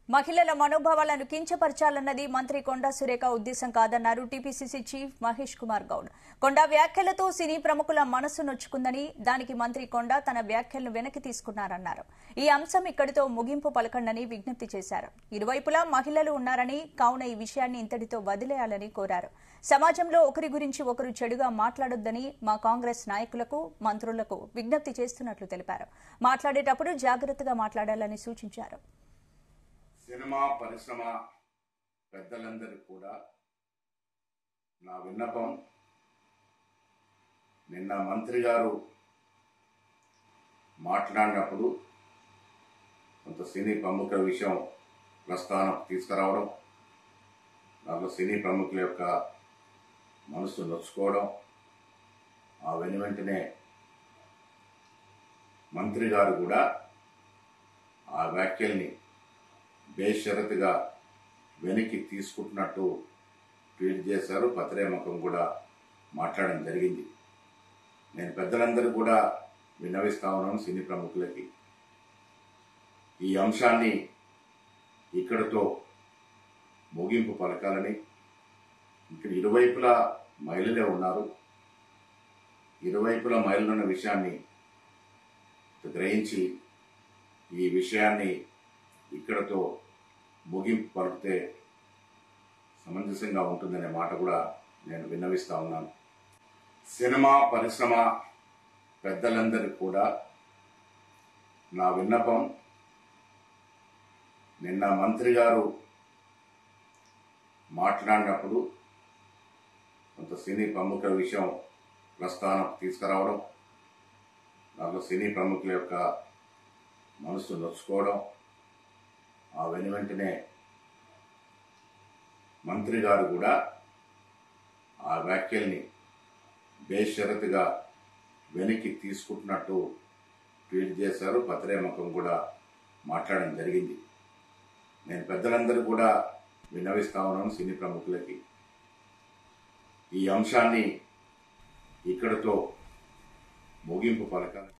మహిళల మనోభావాలను కించపరచాలన్నది మంత్రి కొండా సురేఖ ఉద్దేశం కాదన్నారు టీపీసీసీ చీఫ్ మహేష్ కుమార్ గౌడ్ కొండా వ్యాఖ్యలతో సినీ ప్రముఖుల మనసు నొచ్చుకుందని దానికి మంత్రి కొండా తన వ్యాఖ్యలను వెనక్కి తీసుకున్నారన్నారు ఈ అంశం ఇక్కడితో ముగింపు పలకండని విజ్ఞప్తి చేశారు ఇరువైపులా మహిళలు ఉన్నారని కావున ఈ విషయాన్ని ఇంతటితో వదిలేయాలని కోరారు సమాజంలో ఒకరి గురించి ఒకరు చెడుగా మాట్లాడొద్దని మా కాంగ్రెస్ నాయకులకు మంత్రులకు విజ్ఞప్తి చేస్తున్నట్లు తెలిపారు మాట్లాడేటప్పుడు జాగ్రత్తగా మాట్లాడాలని సూచించారు సినిమా పరిశ్రమ పెద్దలందరికీ కూడా నా విన్నపం నిన్న మంత్రి గారు మాట్లాడినప్పుడు కొంత సినీ ప్రముఖుల విషయం ప్రస్థానం తీసుకురావడం దాంట్లో సినీ ప్రముఖుల యొక్క మనసు నొచ్చుకోవడం ఆ వెను వెంటనే మంత్రి గారు కూడా ఆ వ్యాఖ్యల్ని బేషరతుగా వెనక్కి తీసుకుంటున్నట్టు ట్వీట్ చేశారు పత్రేముఖం కూడా మాట్లాడడం జరిగింది నేను పెద్దలందరూ కూడా విన్నవిస్తా ఉన్నాను సినీ ప్రముఖులకి ఈ అంశాన్ని ఇక్కడితో ముగింపు పలకాలని ఇక్కడ ఇరువైపులా మహిళలే ఉన్నారు ఇరువైపులా మహిళలు ఉన్న విషయాన్ని గ్రహించి ఈ విషయాన్ని ఇక్కడతో ముగింపు పలికితే సమంజసంగా ఉంటుందనే మాట కూడా నేను విన్నవిస్తా ఉన్నాను సినిమా పరిశ్రమ పెద్దలందరికీ కూడా నా విన్నపం నిన్న మంత్రి గారు మాట్లాడినప్పుడు కొంత సినీ ప్రముఖుల విషయం ప్రస్థానం తీసుకురావడం దాంట్లో సినీ ప్రముఖుల యొక్క మనసు నొచ్చుకోవడం ఆ వెను వెంటనే మంత్రి గారు కూడా ఆ వ్యాఖ్యల్ని బేషరతుగా వెనక్కి తీసుకుంటున్నట్టు ట్వీట్ చేశారు పత్రేముఖం కూడా మాట్లాడడం జరిగింది నేను పెద్దలందరూ కూడా విన్నవిస్తా ఉన్నాను సినీ ప్రముఖులకి ఈ అంశాన్ని ఇక్కడితో ముగింపు పలకాలి